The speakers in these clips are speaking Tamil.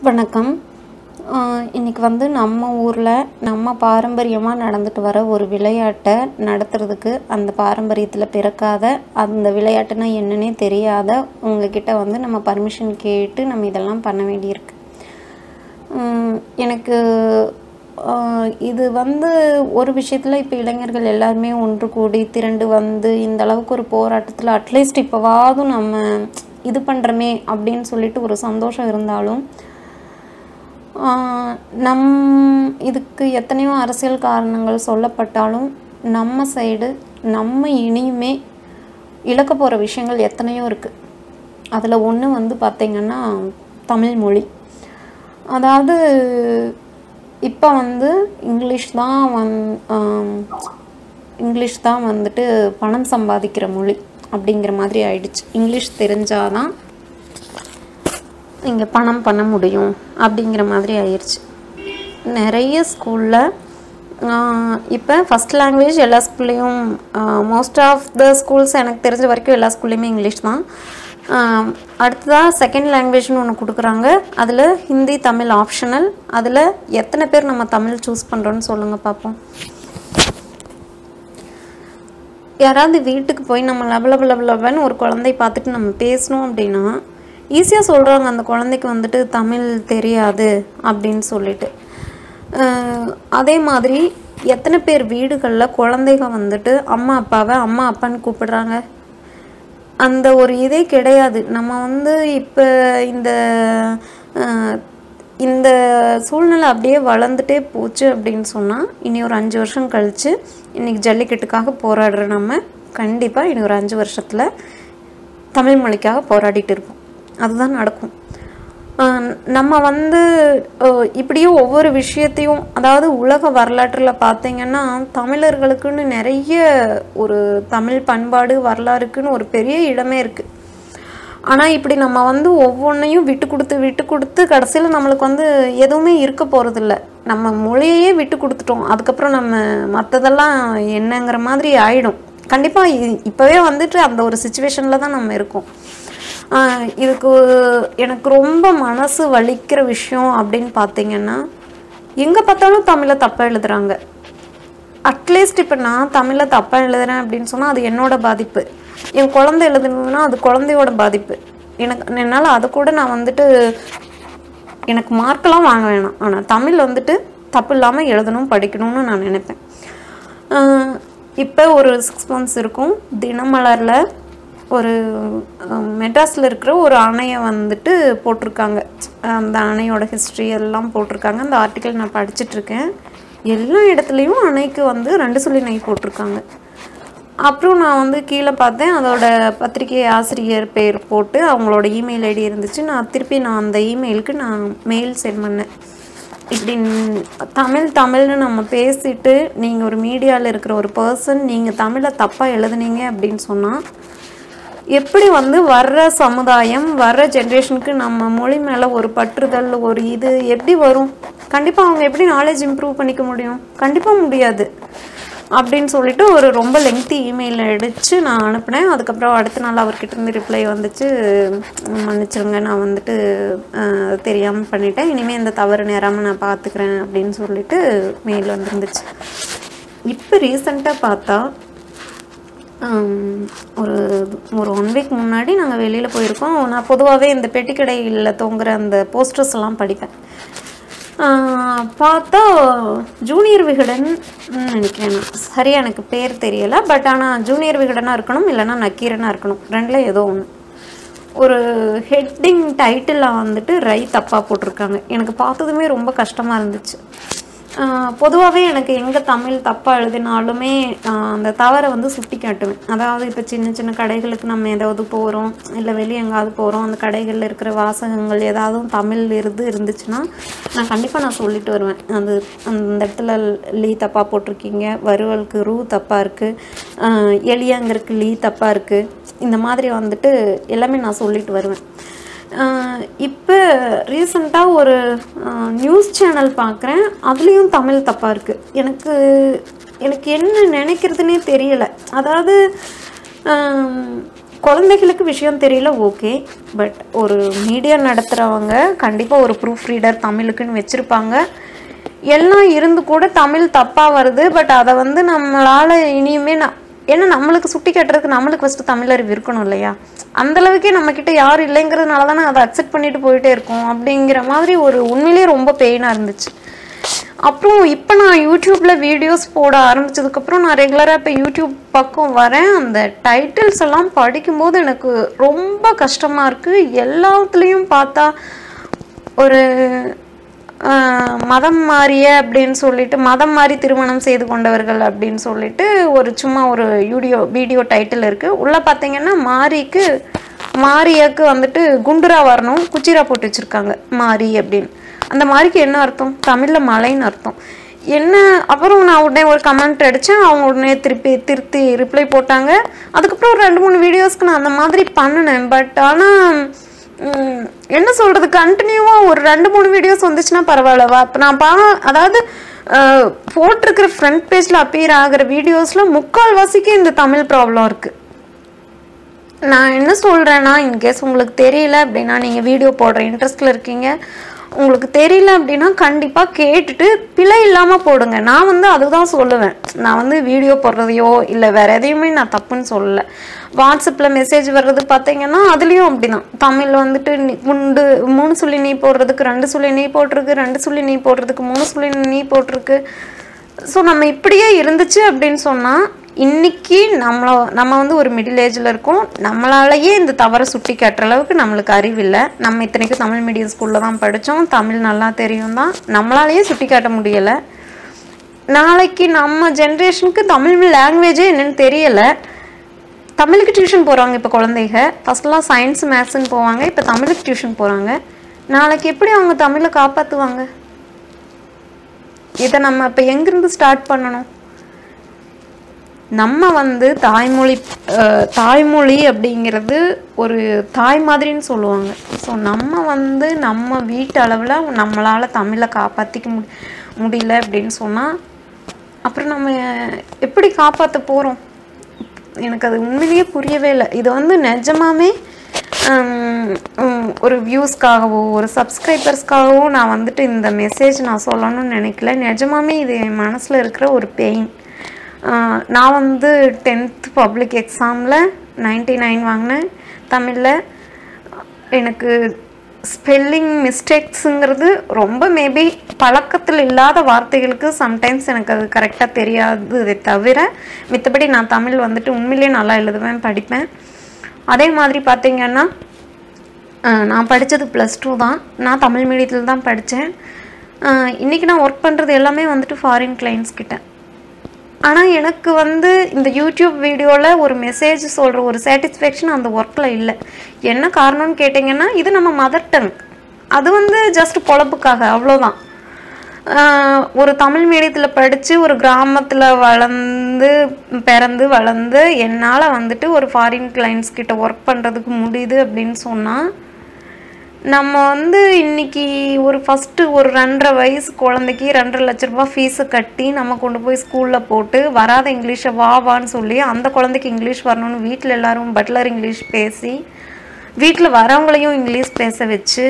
வணக்கம் இன்றைக்கி வந்து நம்ம ஊரில் நம்ம பாரம்பரியமாக நடந்துட்டு வர ஒரு விளையாட்டை நடத்துறதுக்கு அந்த பாரம்பரியத்தில் பிறக்காத அந்த விளையாட்டுனா என்னன்னே தெரியாத உங்ககிட்ட வந்து நம்ம பர்மிஷன் கேட்டு நம்ம இதெல்லாம் பண்ண வேண்டியிருக்கு உம், எனக்கு ஆஹ், இது வந்து ஒரு விஷயத்தில் இப்போ இளைஞர்கள் எல்லாருமே ஒன்று கூடி திரண்டு வந்து இந்த அளவுக்கு ஒரு போராட்டத்தில் அட்லீஸ்ட் இப்போவாவது நம்ம இது பண்ணுறோமே அப்படின்னு சொல்லிட்டு ஒரு சந்தோஷம் இருந்தாலும் ஆஹ், நம் இதுக்கு எத்தனையோ அரசியல் காரணங்கள் சொல்லப்பட்டாலும் நம்ம சைடு நம்ம இனியுமே இழக்க போகிற விஷயங்கள் எத்தனையோ இருக்குது அதில் ஒன்று வந்து பார்த்திங்கன்னா தமிழ் மொழி அதாவது இப்போ வந்து இங்கிலீஷ் தான் வந் ஆம், இங்கிலீஷ் தான் வந்துட்டு பணம் சம்பாதிக்கிற மொழி அப்படிங்கிற மாதிரி ஆயிடுச்சு இங்கிலீஷ் தெரிஞ்சாதான் இங்கே பணம் பண்ண முடியும் அப்படிங்கிற மாதிரி ஆயிடுச்சு நிறைய ஸ்கூலில் இப்போ ஃபஸ்ட் லாங்குவேஜ் எல்லா ஸ்கூல்லேயும் மோஸ்ட் ஆஃப் த ஸ்கூல்ஸ் எனக்கு தெரிஞ்ச வரைக்கும் எல்லா ஸ்கூல்லையுமே இங்கிலீஷ் தான் ஆஹ் அடுத்ததாக செகண்ட் லாங்குவேஜ்னு ஒன்று கொடுக்குறாங்க அதில் ஹிந்தி தமிழ் ஆப்ஷனல் அதில் எத்தனை பேர் நம்ம தமிழ் சூஸ் பண்ணுறோன்னு சொல்லுங்கள் பார்ப்போம் யாராவது வீட்டுக்கு போய் நம்ம லப லப லப லபன்னு ஒரு குழந்தை பார்த்துட்டு நம்ம பேசணும் அப்படின்னா ஈஸியாக சொல்கிறாங்க அந்த குழந்தைக்கு வந்துட்டு தமிழ் தெரியாது அப்படின்னு சொல்லிட்டு அஹ் அதே மாதிரி எத்தனை பேர் வீடுகளில் குழந்தைங்க வந்துட்டு அம்மா அப்பாவை அம்மா அப்பான்னு கூப்பிடுறாங்க அந்த ஒரு இதே கிடையாது நம்ம வந்து இப்போ இந்த அஹ், இந்த சூழ்நிலை அப்படியே வளர்ந்துட்டே போச்சு அப்படின்னு சொன்னால் இனி ஒரு அஞ்சு வருஷம் கழித்து இன்றைக்கி ஜல்லிக்கட்டுக்காக போராடுற நம்ம கண்டிப்பாக இனி ஒரு அஞ்சு வருஷத்தில் தமிழ் மொழிக்காக போராடிட்டு இருப்போம் அதுதான் நடக்கும் ஆஹ் நம்ம வந்து அஹ் இப்படியே ஒவ்வொரு விஷயத்தையும் அதாவது உலக வரலாற்றில் பார்த்தீங்கன்னா தமிழர்களுக்குன்னு நிறைய ஒரு தமிழ் பண்பாடு வரலாறுக்குன்னு ஒரு பெரிய இடமே இருக்குது ஆனால் இப்படி நம்ம வந்து ஒவ்வொன்றையும் விட்டு கொடுத்து விட்டு கொடுத்து கடைசியில் நம்மளுக்கு வந்து எதுவுமே இருக்க போகிறதில்ல நம்ம மொழியையே விட்டு கொடுத்துட்டோம் அதுக்கப்புறம் நம்ம மற்றதெல்லாம் என்னங்கிற மாதிரி ஆயிடும் கண்டிப்பாக இப்போவே வந்துட்டு அந்த ஒரு சுச்சுவேஷனில் தான் நம்ம இருக்கோம் ஆஹ் இதுக்கு எனக்கு ரொம்ப மனசு வலிக்கிற விஷயம் அப்படின்னு பார்த்தீங்கன்னா எங்கே பார்த்தாலும் தமிழை தப்பாக எழுதுறாங்க அட்லீஸ்ட் இப்போ நான் தமிழில் தப்பாக எழுதுறேன் அப்படின்னு சொன்னால் அது என்னோட பாதிப்பு என் குழந்தை எழுதுனதுன்னா அது குழந்தையோட பாதிப்பு எனக்கு என்னால் அதை கூட நான் வந்துட்டு எனக்கு மார்க்கெல்லாம் வாங்க வேணாம் ஆனால் தமிழ் வந்துட்டு தப்பு இல்லாமல் எழுதணும் படிக்கணும்னு நான் நினைப்பேன் இப்போ ஒரு சிக்ஸ் மந்த்ஸ் இருக்கும் தினமலரில் ஒரு அஹ், மெட்ராஸில் இருக்கிற ஒரு அணையை வந்துட்டு போட்டிருக்காங்க அந்த அணையோட ஹிஸ்ட்ரி எல்லாம் போட்டிருக்காங்க அந்த ஆர்டிக்கல் நான் படிச்சிட்டு இருக்கேன் எல்லா இடத்துலையும் அணைக்கு வந்து ரெண்டு சொல்லி நெய் போட்டிருக்காங்க அப்புறம் நான் வந்து கீழே பார்த்தேன் அதோட பத்திரிகை ஆசிரியர் பேர் போட்டு அவங்களோட இமெயில் ஐடி இருந்துச்சு நான் திருப்பி நான் அந்த இமெயிலுக்கு நான் மெயில் சென்ட் பண்ணேன் இப்படி ந- தமிழ் தமிழ்னு நம்ம பேசிட்டு நீங்கள் ஒரு மீடியாவில் இருக்கிற ஒரு பர்சன் நீங்கள் தமிழை தப்பாக எழுதுனீங்க அப்படின்னு சொன்னால் எப்படி வந்து வர்ற சமுதாயம் வர்ற ஜென்ரேஷனுக்கு நம்ம மொழி மேலே ஒரு பற்றுதல் ஒரு இது எப்படி வரும் கண்டிப்பாக அவங்க எப்படி நாலேஜ் இம்ப்ரூவ் பண்ணிக்க முடியும் கண்டிப்பாக முடியாது அப்படின்னு சொல்லிட்டு ஒரு ரொம்ப லெங்க்தி இமெயில் அடித்து நான் அனுப்பினேன் அதுக்கப்புறம் அடுத்த நாள் அவர்கிட்ட இருந்து ரிப்ளை வந்துச்சு "உம், மன்னிச்சிருங்க நான் வந்துட்டு தெரியாமல் பண்ணிட்டேன் இனிமேல் இந்த தவறு நேராமல் நான் பார்த்துக்கிறேன் அப்படின்னு சொல்லிட்டு மெயில் வந்துருந்துச்சு இப்போ ரீசண்டாக பார்த்தா ஆம், ஒரு ஒரு ஒன் வீக் முன்னாடி நாங்கள் வெளியில் போயிருக்கோம் நான் பொதுவாகவே இந்த பெட்டிக்கடையில் தொங்குற அந்த போஸ்டர்ஸ் எல்லாம் படிப்பேன் ஆ, பார்த்தா ஜூனியர் விகடன் ம், நினைக்கிறேன் நான் சரியா எனக்கு பேர் தெரியலை பட் ஆனால் ஜூனியர் விகடனாக இருக்கணும் இல்லைன்னா நக்கீரனாக இருக்கணும் ரெண்டில் ஏதோ ஒன்று ஒரு ஹெட்டிங் டைட்டிலில் வந்துட்டு ரை தப்பாக போட்டிருக்காங்க எனக்கு பார்த்ததுமே ரொம்ப கஷ்டமாக இருந்துச்சு பொதுவாகவே எனக்கு எங்கே தமிழ் தப்பாக எழுதினாலுமே ஆஹ் அந்த தவறை வந்து சுட்டி காட்டுவேன் அதாவது இப்போ சின்ன சின்ன கடைகளுக்கு நம்ம ஏதாவது போகிறோம் இல்லை வெளியே எங்காவது போகிறோம் அந்த கடைகளில் இருக்கிற வாசகங்கள் ஏதாவது தமிழ் இருந்து இருந்துச்சுன்னா நான் கண்டிப்பாக நான் சொல்லிட்டு வருவேன் அது அந்த இடத்துல லீ தப்பாக போட்டிருக்கீங்க வறுவலுக்கு ரூ தப்பாக இருக்குது எளியாங்கிறதுக்கு லீ தப்பாக இருக்குது இந்த மாதிரி வந்துட்டு எல்லாமே நான் சொல்லிட்டு வருவேன் இப்போ ரீசண்டாக ஒரு நியூஸ் சேனல் பார்க்குறேன் அதுலேயும் தமிழ் தப்பாக இருக்குது எனக்கு எனக்கு என்ன நினைக்கிறதுனே தெரியலை அதாவது ஆம், குழந்தைகளுக்கு விஷயம் தெரியல ஓகே பட் ஒரு மீடியா நடத்துகிறவங்க கண்டிப்பாக ஒரு ப்ரூஃப் ரீடர் தமிழுக்குன்னு வச்சுருப்பாங்க எல்லாம் இருந்து கூட தமிழ் தப்பாக வருது பட் அதை வந்து நம்மளால் இனியுமே நான் ஏன்னா நம்மளுக்கு சுட்டி கட்டுறதுக்கு நம்மளுக்கு ஃபஸ்ட்டு தமிழறிவு இருக்கணும் இல்லையா அந்த அளவுக்கே நம்மக்கிட்ட யாரும் இல்லைங்கிறதுனால தானே அதை அக்செப்ட் பண்ணிட்டு போயிட்டே இருக்கோம் அப்படிங்கிற மாதிரி ஒரு உண்மையிலேயே ரொம்ப பெயினாக இருந்துச்சு அப்புறம் இப்போ நான் யூடியூப்பில் வீடியோஸ் போட ஆரம்பிச்சதுக்கப்புறம் நான் ரெகுலராக இப்போ யூடியூப் பக்கம் வரேன் அந்த டைட்டில்ஸ் எல்லாம் படிக்கும்போது எனக்கு ரொம்ப கஷ்டமாக இருக்குது எல்லாத்துலேயும் பார்த்தா ஒரு ஆஹ், மதம் மாறிய அப்படின்னு சொல்லிட்டு மதம் மாறி திருமணம் செய்து கொண்டவர்கள் அப்படின்னு சொல்லிட்டு ஒரு சும்மா ஒரு வீடியோ வீடியோ டைட்டில் இருக்குது உள்ளே பார்த்தீங்கன்னா மாரிக்கு மாரியாக்கு வந்துட்டு குண்டுரா வரணும் குச்சிரா போட்டு வச்சுருக்காங்க மாரி அப்படின்னு அந்த மாரிக்கு என்ன அர்த்தம் தமிழில் மலைன்னு அர்த்தம் என்ன அப்புறம் நான் உடனே ஒரு கமெண்ட் அடித்தேன் அவங்க உடனே திருப்பி திருத்தி ரிப்ளை போட்டாங்க அதுக்கப்புறம் ஒரு ரெண்டு மூணு வீடியோஸ்க்கு நான் அந்த மாதிரி பண்ணினேன் பட் ஆனால் என்ன சொல்கிறது கண்டினியூவாக ஒரு ரெண்டு மூணு வீடியோஸ் வந்துச்சுன்னா பரவாயில்லவா இப்போ நான் பா அதாவது அஹ், போட்டிருக்கிற ஃப்ரண்ட் பேஜில் அப்பியர் ஆகிற வீடியோஸில் முக்கால்வாசிக்கு இந்த தமிழ் ப்ராப்ளம் இருக்குது நான் என்ன சொல்கிறேன்னா இன்கேஸ் உங்களுக்கு தெரியல அப்படின்னா நீங்கள் வீடியோ போடுற இன்ட்ரெஸ்ட்டில் இருக்கீங்க உங்களுக்கு தெரியல அப்படின்னா கண்டிப்பாக கேட்டுட்டு பிழை இல்லாமல் போடுங்க நான் வந்து அதுதான் சொல்லுவேன் நான் வந்து வீடியோ போடுறதையோ இல்லை வேறு எதையுமே நான் தப்புன்னு சொல்லலை வாட்ஸ்அப்பில் மெசேஜ் வர்றது பார்த்தீங்கன்னா அதுலேயும் அப்படிதான் தமிழ் வந்துட்டு நீ- குண்டு மூணு சொல்லி நீ போடுறதுக்கு ரெண்டு சொல்லி நீ போட்டிருக்கு ரெண்டு சொல்லி நீ போடுறதுக்கு மூணு சொல்லி நீ போட்டிருக்கு ஸோ நம்ம இப்படியே இருந்துச்சு அப்படின்னு சொன்னால் இன்னைக்கு நம்மள நம்ம வந்து ஒரு மிடில் ஏஜில் இருக்கோம் நம்மளாலேயே இந்த தவறை சுட்டி காட்டுற அளவுக்கு நம்மளுக்கு அறிவில்லை நம்ம இத்தனைக்கும் தமிழ் மீடியம் ஸ்கூலில் தான் படித்தோம் தமிழ் நல்லா தெரியும் தான் நம்மளாலேயே சுட்டி காட்ட முடியலை நாளைக்கு நம்ம ஜென்ரேஷனுக்கு தமிழ் லாங்குவேஜே என்னன்னு தெரியலை தமிழுக்கு டியூஷன் போகிறாங்க இப்போ குழந்தைங்க ஃபஸ்ட்லாம் சயின்ஸ் மேத்ஸ்ன்னு போவாங்க இப்போ தமிழுக்கு டியூஷன் போகிறாங்க நாளைக்கு எப்படி அவங்க தமிழை காப்பாற்றுவாங்க இதை நம்ம இப்போ எங்கேருந்து ஸ்டார்ட் பண்ணணும் நம்ம வந்து தாய்மொழி அஹ், தாய்மொழி அப்படிங்கிறது ஒரு தாய் மாதிரின்னு சொல்லுவாங்க ஸோ நம்ம வந்து நம்ம வீட்டு அளவில் நம்மளால் தமிழை காப்பாற்றிக்க முடி முடியல அப்படின்னு சொன்னால் அப்புறம் நம்ம எப்படி காப்பாற்ற போகிறோம் எனக்கு அது உண்மையிலேயே புரியவே இல்லை இது வந்து நிஜமாமே ஹம், ஹம், ஒரு வியூஸ்க்காகவோ ஒரு சப்ஸ்கிரைபர்ஸ்க்காகவோ நான் வந்துட்டு இந்த மெசேஜ் நான் சொல்லணும்னு நினைக்கல நிஜமாமே இது என் மனசில் இருக்கிற ஒரு பெயின் நான் வந்து டென்த் பப்ளிக் எக்ஸாமில் 99 நைன் வாங்கினேன் தமிழில் எனக்கு ஸ்பெல்லிங் மிஸ்டேக்ஸுங்கிறது ரொம்ப மேபி பழக்கத்தில் இல்லாத வார்த்தைகளுக்கு சம்டைம்ஸ் எனக்கு அது கரெக்டாக தெரியாது இதை தவிர மித்தபடி நான் தமிழ் வந்துட்டு உண்மையிலேயே நல்லா எழுதுவேன் படிப்பேன் அதே மாதிரி பார்த்தீங்கன்னா அஹ், நான் படித்தது ப்ளஸ் டூ தான் நான் தமிழ் மீடியத்தில் தான் படித்தேன் இன்றைக்கி நான் ஒர்க் பண்ணுறது எல்லாமே வந்துட்டு ஃபாரின் கிளைண்ட்ஸ் கிட்ட ஆனால் எனக்கு வந்து இந்த யூடியூப் வீடியோவில் ஒரு மெசேஜ் சொல்கிற ஒரு சாட்டிஸ்ஃபேக்ஷன் அந்த ஒர்க்கில் இல்லை என்ன காரணம்னு கேட்டிங்கன்னா இது நம்ம மதர் டங் அது வந்து ஜஸ்ட் பொழப்புக்காக அவ்வளோதான் ஆஹ் ஒரு தமிழ் மீடியத்தில் படித்து ஒரு கிராமத்தில் வளர்ந்து பிறந்து வளர்ந்து என்னால் வந்துட்டு ஒரு ஃபாரின் கிளைண்ட்ஸ் கிட்ட ஒர்க் பண்ணுறதுக்கு முடியுது அப்படின்னு சொன்னால் நம்ம வந்து இன்னைக்கு ஒரு ஃபஸ்ட்டு ஒரு ரெண்டரை வயசு குழந்தைக்கு ரெண்டரை லட்ச ரூபாய் ஃபீஸை கட்டி நம்ம கொண்டு போய் ஸ்கூலில் போட்டு வராத இங்கிலீஷை வா வான்னு சொல்லி அந்த குழந்தைக்கு இங்கிலீஷ் வரணும்னு வீட்டில் எல்லாரும் பட்லர் இங்கிலீஷ் பேசி வீட்டில் வரவங்களையும் இங்கிலீஷ் பேச வச்சு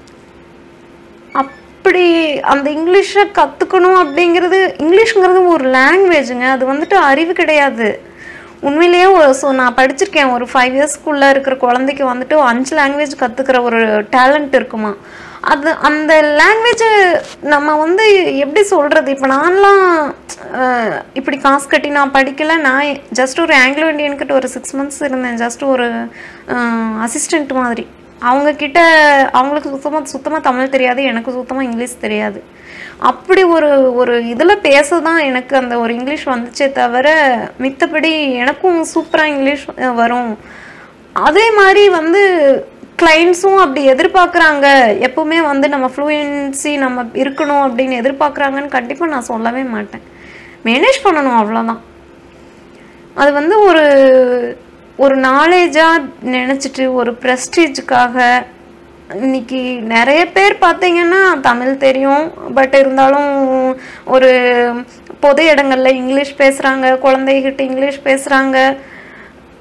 அப்படி அந்த இங்கிலீஷை கற்றுக்கணும் அப்படிங்கிறது இங்கிலீஷ்ங்கிறது ஒரு லாங்குவேஜுங்க அது வந்துட்டு அறிவு கிடையாது உண்மையிலேயே ஒரு ஸோ நான் படிச்சிருக்கேன் ஒரு ஃபைவ் இயர்ஸ்க்குள்ளே இருக்கிற குழந்தைக்கு வந்துட்டு அஞ்சு லாங்குவேஜ் கற்றுக்கிற ஒரு டேலண்ட் இருக்குமா அது அந்த லாங்குவேஜை நம்ம வந்து எப்படி சொல்கிறது இப்போ நான்லாம் அஹ், இப்படி காசு கட்டி நான் படிக்கலை நான் ஜஸ்ட் ஒரு ஆங்கிலோ இண்டியன்கிட்ட ஒரு சிக்ஸ் மந்த்ஸ் இருந்தேன் ஜஸ்ட் ஒரு அசிஸ்டண்ட் மாதிரி அவங்க கிட்ட அவங்களுக்கு சுத்தமாக சுத்தமாக தமிழ் தெரியாது எனக்கு சுத்தமாக இங்கிலீஷ் தெரியாது அப்படி ஒரு ஒரு இதில் பேச தான் எனக்கு அந்த ஒரு இங்கிலீஷ் வந்துச்சே தவிர மித்தபடி எனக்கும் சூப்பராக இங்கிலீஷ் அஹ், வரும் அதே மாதிரி வந்து கிளைண்ட்ஸும் அப்படி எதிர்பார்க்குறாங்க எப்பவுமே வந்து நம்ம ஃப்ளூயன்சி நம்ம இருக்கணும் அப்படின்னு எதிர்பார்க்குறாங்கன்னு கண்டிப்பாக நான் சொல்லவே மாட்டேன் மேனேஜ் பண்ணணும் அவ்வளோதான் அது வந்து ஒரு ஒரு நாலேஜாக நினச்சிட்டு ஒரு ப்ரெஸ்டீஜுக்காக இன்னைக்கு நிறைய பேர் பார்த்தீங்கன்னா தமிழ் தெரியும் பட் இருந்தாலும் ஒரு பொது இடங்கள்ல இங்கிலீஷ் பேசுகிறாங்க குழந்தைகிட்ட இங்கிலீஷ் பேசுகிறாங்க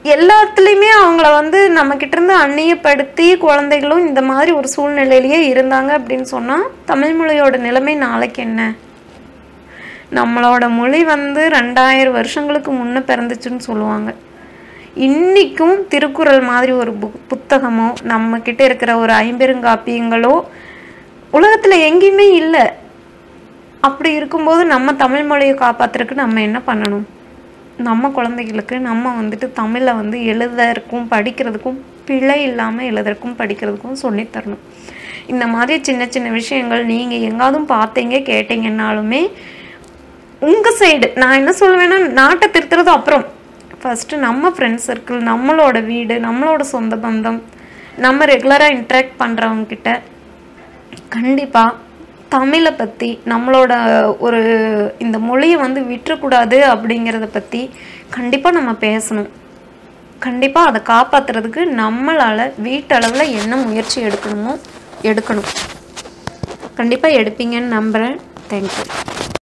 எல்லாத்துலேயுமே அவங்கள வந்து நம்மக்கிட்ட இருந்து அந்நியப்படுத்தி குழந்தைகளும் இந்த மாதிரி ஒரு சூழ்நிலையிலேயே இருந்தாங்க அப்படின்னு சொன்னால் தமிழ் மொழியோட நிலைமை நாளைக்கு என்ன நம்மளோட மொழி வந்து ரெண்டாயிரம் வருஷங்களுக்கு முன்னே பிறந்துச்சுன்னு சொல்லுவாங்க இன்றைக்கும் திருக்குறள் மாதிரி ஒரு புக் புத்தகமோ நம்மக்கிட்ட இருக்கிற ஒரு ஐம்பெருங்காப்பியங்களோ உலகத்தில் எங்கேயுமே இல்லை அப்படி இருக்கும்போது நம்ம தமிழ் மொழியை காப்பாற்றுறதுக்கு நம்ம என்ன பண்ணணும் நம்ம குழந்தைகளுக்கு நம்ம வந்துட்டு தமிழை வந்து எழுதறக்கும் படிக்கிறதுக்கும் பிழை இல்லாமல் எழுதுறதுக்கும் படிக்கிறதுக்கும் சொல்லித் தரணும் இந்த மாதிரி சின்ன சின்ன விஷயங்கள் நீங்கள் எங்காவதும் பார்த்தீங்க கேட்டீங்கன்னாலுமே உங்கள் சைடு நான் என்ன சொல்லுவேன்னா நாட்டை திருத்துறது அப்புறம் ஃபஸ்ட்டு நம்ம ஃப்ரெண்ட்ஸ் சர்க்கிள் நம்மளோட வீடு நம்மளோட சொந்த பந்தம் நம்ம ரெகுலராக இன்ட்ராக்ட் பண்ணுறவங்க கிட்ட கண்டிப்பாக தமிழை பற்றி நம்மளோட ஒரு இந்த மொழியை வந்து விட்டுறக்கூடாது அப்படிங்கிறத பற்றி கண்டிப்பாக நம்ம பேசணும் கண்டிப்பாக அதை காப்பாற்றுறதுக்கு நம்மளால் வீட்டளவில் என்ன முயற்சி எடுக்கணுமோ எடுக்கணும் கண்டிப்பாக எடுப்பீங்கன்னு நம்புகிறேன் தேங்க்யூ